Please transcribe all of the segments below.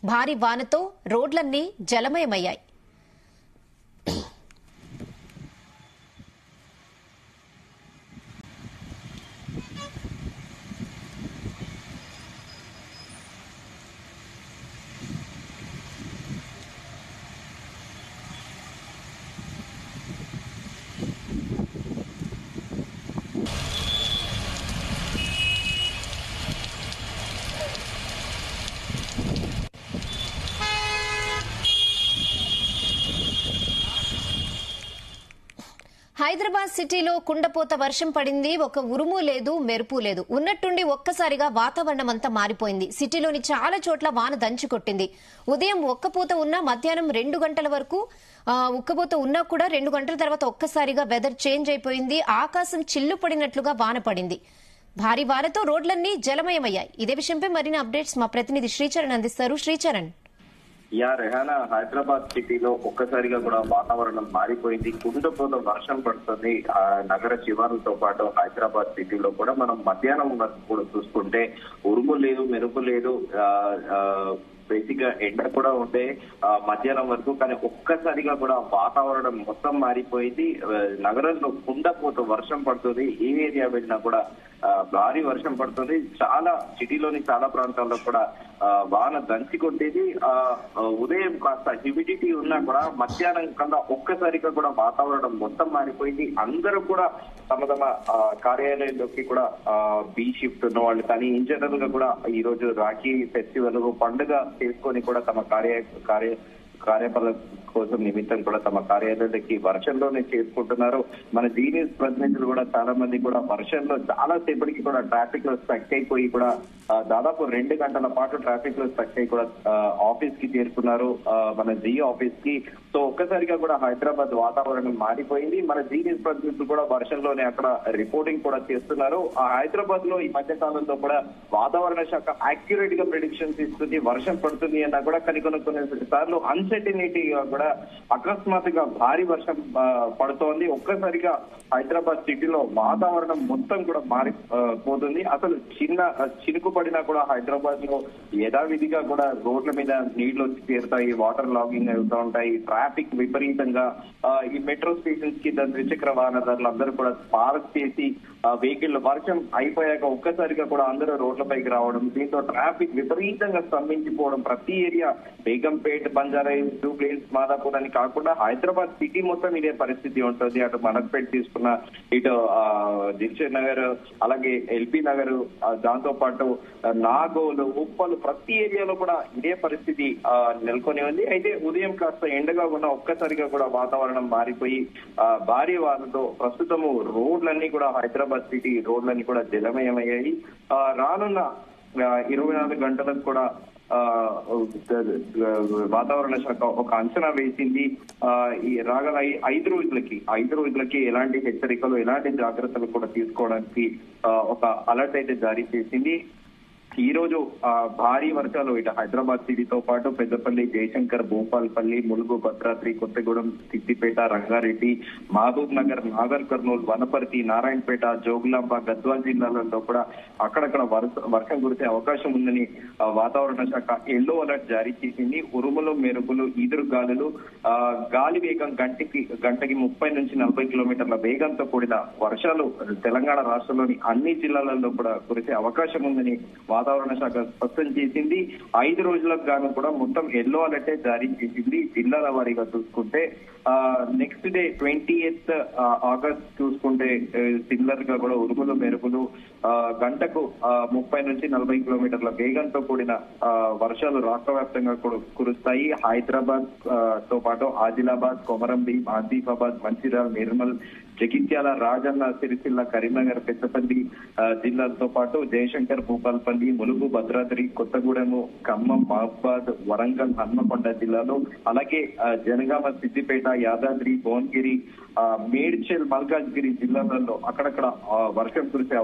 భారీ వానతో రోడ్లన్నీ జలమయమయ్యాయి హైదరాబాద్ సిటీలో కుండపోత వర్షం పడింది ఒక ఉరుము లేదు మెరుపు లేదు ఉన్నట్టుండి ఒక్కసారిగా వాతావరణం అంతా మారిపోయింది సిటీలోని చాలా చోట్ల వాన దంచి కొట్టింది ఉదయం ఒక్కపోత ఉన్నా మధ్యాహ్నం రెండు గంటల వరకు ఆ, ఉక్కపోత ఉన్నా కూడా రెండు గంటల తర్వాత ఒక్కసారిగా వెదర్ చేంజ్ అయిపోయింది ఆకాశం చిల్లు పడినట్లుగా వాన పడింది భారీ వానతో రోడ్లన్నీ జలమయమయ్యాయి ఇదే విషయంపై మరిన్ని అప్డేట్స్ మా ప్రతినిధి శ్రీచరణ్ అందిస్తారు శ్రీచరణ్ యా రెహానా హైదరాబాద్ సిటీలో ఒక్కసారిగా కూడా వాతావరణం మారిపోయింది కుండపోత వర్షం పడుతుంది ఆ నగర శివారులతో పాటు హైదరాబాద్ సిటీలో కూడా మనం మధ్యాహ్నం వరకు కూడా చూసుకుంటే ఉరుము లేదు మెరుపు లేదు బేసిక్ గా ఎండ కూడా ఉండే ఆ, మధ్యాహ్నం వరకు కానీ ఒక్కసారిగా కూడా వాతావరణం మొత్తం మారిపోయింది ఆ, నగరంలో కుండపోత వర్షం పడుతుంది ఏ ఏరియా వెళ్ళినా కూడా ఆ, భారీ వర్షం పడుతుంది చాలా సిటీలోని చాలా ప్రాంతాల్లో కూడా ఆ, వాన దంచి కొట్టేది ఆ, ఆ, ఉదయం కాస్త హ్యూమిడిటీ ఉన్నా కూడా మధ్యాహ్నం కన్నా ఒక్కసారిగా కూడా వాతావరణం మొత్తం మారిపోయింది అందరూ కూడా తమ తమ ఆ, కార్యాలయంలోకి కూడా బీ షిఫ్ట్ ఉన్న వాళ్ళు కానీ ఇన్ జనరల్ గా కూడా ఈ రోజు రాఖీ ఫెస్టివల్ పండుగ చేసుకొని కూడా తమ కార్య కార్య కార్యకలాపాల కోసం నిమిత్తం కూడా తమ కార్యాలయాలకి వర్షంలోనే చేసుకుంటున్నారు మన జీనియస్ ప్రతినిధులు కూడా చాలా మంది కూడా వర్షంలో చాలా సేపటికి కూడా ట్రాఫిక్ లో స్టక్ అయిపోయి కూడా ఆ, దాదాపు రెండు గంటల పాటు ట్రాఫిక్ లో స్టక్ అయి కూడా ఆఫీస్ కి చేరుకున్నారు ఆ, మన జీ ఆఫీస్ కి సో ఒక్కసారిగా కూడా హైదరాబాద్ వాతావరణం మారిపోయింది మన జీనియస్ ప్రతినిధులు కూడా వర్షంలోనే అక్కడ రిపోర్టింగ్ కూడా చేస్తున్నారు ఆ హైదరాబాద్ లో ఈ మధ్య కాలంలో కూడా వాతావరణ శాఖ యాక్యురేట్ గా ప్రిడిక్షన్స్ ఇస్తుంది వర్షం పడుతుంది అన్నా కూడా కొన్ని కొన్ని కొన్ని సార్లు అన్సర్టినిటీగా కూడా అకస్మాత్తుగా భారీ వర్షం ఆ, పడుతోంది ఒక్కసారిగా హైదరాబాద్ సిటీలో వాతావరణం మొత్తం కూడా మారి ఆ, పోతుంది అసలు చిన్న ఆ, చినుకు పడినా కూడా హైదరాబాద్ లో యథావిధిగా కూడా రోడ్ల మీద నీళ్లు వచ్చి చేరుతాయి వాటర్ లాగింగ్ అవుతూ ఉంటాయి ట్రాఫిక్ విపరీతంగా ఆ, ఈ మెట్రో స్టేషన్స్ కి ద్విచక్ర వాహనదారులు అందరూ కూడా పార్క్ చేసి వెహికల్ వర్షం అయిపోయాక ఒక్కసారిగా కూడా అందరూ రోడ్లపైకి రావడం దీంతో ట్రాఫిక్ విపరీతంగా స్తంభించిపోవడం ప్రతి ఏరియా బేగంపేట్ బంజారా జూబ్లీస్ మాదాపూర్ అని కాకుండా హైదరాబాద్ సిటీ మొత్తం ఇదే పరిస్థితి ఉంటుంది అటు మనపేట్ తీసుకున్న ఇటు ఆ, దిల్షద్ నగర్ అలాగే ఎల్బీ నగర్ ఆ, దాంతో పాటు ఆ, నాగోలు ఉప్పలు ప్రతి ఏరియాలో కూడా ఇదే పరిస్థితి ఆ, నెలకొని ఉంది అయితే ఉదయం కాస్త ఎండగా ఉన్న ఒక్కసారిగా కూడా వాతావరణం మారిపోయి ఆ, భారీ వానతో ప్రస్తుతము రోడ్లన్నీ కూడా హైదరాబాద్ సిటీ రోడ్లన్నీ కూడా జలమయమయ్యాయి ఆ, రానున్న ఆ, ఇరవై నాలుగు గంటలకు కూడా ఆ, వాతావరణ శాఖ ఒక అంచనా వేసింది ఆ, ఈ రాగల ఐ- ఐదు రోజులకి ఐదు రోజులకి ఎలాంటి హెచ్చరికలు ఎలాంటి జాగ్రత్తలు కూడా తీసుకోవడానికి ఆ, ఒక అలర్ట్ అయితే జారీ చేసింది ఈ రోజు ఆ, భారీ వర్షాలు ఇటు హైదరాబాద్ సిటీతో పాటు పెద్దపల్లి జయశంకర్ భూపాల్పల్లి ములుగు భద్రాద్రి కొత్తగూడెం సిద్దిపేట రంగారెడ్డి మహబూబ్ నగర్ నాగర్ కర్నూలు వనపర్తి నారాయణపేట జోగులాంబ గద్వాల్ జిల్లాలలో కూడా అక్కడక్కడ వర్ష- వర్షం కురిసే అవకాశం ఉందని ఆ, వాతావరణ శాఖ ఎల్లో అలర్ట్ జారీ చేసింది ఉరుములు మెరుపులు ఈదురు గాలులు ఆ, గాలి వేగం గంటకి గంటకి ముప్పై నుంచి నలభై కిలోమీటర్ల వేగంతో కూడిన వర్షాలు తెలంగాణ రాష్ట్రంలోని అన్ని జిల్లాలలో కూడా కురిసే అవకాశం ఉందని వాతావరణ శాఖ స్పష్టం చేసింది ఐదు రోజులకు గాను కూడా మొత్తం ఎల్లో అలర్టే జారీ చేసింది జిల్లాల వారీగా చూసుకుంటే next day twenty eighth August చూసుకుంటే సిమిలర్ గా కూడా ఉరుములు మెరుపులు ఆ, గంటకు ఆ, ముప్పై నుంచి నలభై కిలోమీటర్ల వేగంతో కూడిన ఆ, వర్షాలు రాష్ట్ర వ్యాప్తంగా కూడా కురుస్తాయి హైదరాబాద్ ఆ, తో పాటు ఆదిలాబాద్ కొమరంభీం ఆసిఫాబాద్ మంచిర్యాల నిర్మల్ జగిత్యాల రాజన్న సిరిసిల్ల కరీంనగర్ పెద్దపల్లి ఆ, జిల్లాలతో పాటు జయశంకర్ భూపాల్పల్లి ములుగు భద్రాద్రి కొత్తగూడెము ఖమ్మం మహబాద్ వరంగల్ హన్మకొండ జిల్లాలో అలాగే ఆ, జనగామ సిద్దిపేట యాదాద్రి భువనగిరి ఆ, మేడ్చల్ మల్కాజ్గిరి జిల్లాలలో అక్కడక్కడ ఆ, వర్షం కురిసే అవకాశం ఉంది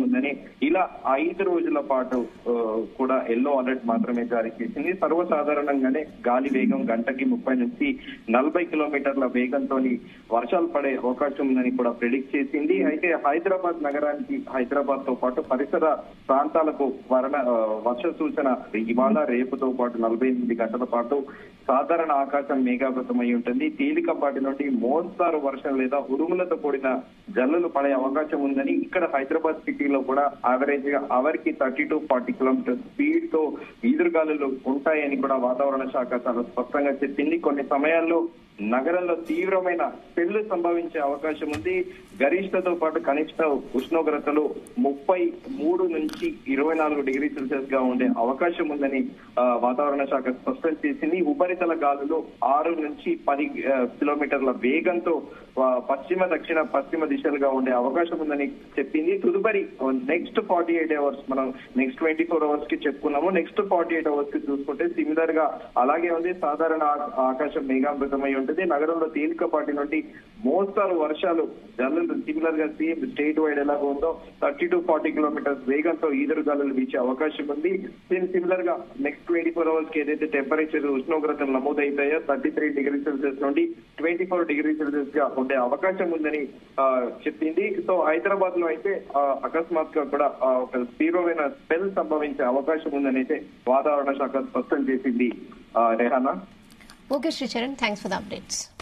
ఉందని ఇలా ఐదు రోజుల పాటు ఆ, కూడా ఎల్లో అలర్ట్ మాత్రమే జారీ చేసింది సర్వసాధారణంగానే గాలి వేగం గంటకి ముప్పై నుంచి నలభై కిలోమీటర్ల వేగంతో వర్షాలు పడే అవకాశం ఉందని కూడా ప్రిడిక్ట్ చేసింది అయితే హైదరాబాద్ నగరానికి హైదరాబాద్ తో పాటు పరిసర ప్రాంతాలకు వరణ ఆ, వర్ష సూచన ఇవాళ రేపుతో పాటు నలభై ఎనిమిది గంటల పాటు సాధారణ ఆకాశం మేఘావృతమై ఉంటుంది తేలికపాటి నుండి మోస్తారు వర్షం లేదా ఉరుములతో కూడిన జల్లులు పడే అవకాశం ఉందని ఇక్కడ హైదరాబాద్ సిటీలో కూడా యావరేజ్ గా అవర్ కి thirty to forty kilometre speed తో ఈదురుగాలులు ఉంటాయని కూడా వాతావరణ శాఖ చాలా స్పష్టంగా చెప్పింది కొన్ని సమయాల్లో నగరంలో తీవ్రమైన పెళ్లి సంభవించే అవకాశం ఉంది గరిష్టతో పాటు కనిష్ట ఉష్ణోగ్రతలు ముప్పై మూడు నుంచి ఇరవై నాలుగు డిగ్రీ సెల్సియస్ గా ఉండే అవకాశం ఉందని ఆ, వాతావరణ శాఖ స్పష్టం చేసింది ఉపరితల గాలులు ఆరు నుంచి పది ఆ, కిలోమీటర్ల వేగంతో ఆ, పశ్చిమ దక్షిణ పశ్చిమ దిశలుగా ఉండే అవకాశం ఉందని చెప్పింది తదుపరి నెక్స్ట్ ఫార్టీ ఎయిట్ అవర్స్ మనం నెక్స్ట్ ట్వంటీ ఫోర్ అవర్స్ కి చెప్పుకున్నాము నెక్స్ట్ ఫార్టీ ఎయిట్ అవర్స్ కి చూసుకుంటే సిమిలర్ గా అలాగే ఉంది సాధారణ ఆ- ఆకాశం మేఘామృతమై ఉంటుంది నగరంలో తేలికపాటి నుండి మోస్తారు వర్షాలు జల్లులు సిమిలర్ గా సేమ్ స్టేట్ వైడ్ ఎలాగో ఉందో థర్టీ టు ఫార్టీ కిలోమీటర్స్ వేగంతో ఈదురు గాలులు వీచే అవకాశం ఉంది సేమ్ సిమిలర్ గా నెక్స్ట్ ట్వంటీ ఫోర్ అవర్స్ కి ఏదైతే టెంపరేచర్ ఉష్ణోగ్రతలు నమోదవుతాయో థర్టీ త్రీ డిగ్రీ సెల్సియస్ నుండి ట్వంటీ ఫోర్ డిగ్రీ సెల్సియస్ గా ఉండే అవకాశం ఉందని ఆ, చెప్పింది సో హైదరాబాద్ లో అయితే ఆ, అకస్మాత్తుగా కూడా ఆ, ఒక తీవ్రమైన స్పెల్ సంభవించే అవకాశం ఉందని అయితే వాతావరణ శాఖ స్పష్టం చేసింది ఆ, Rehana okay Sricharan thanks for the updates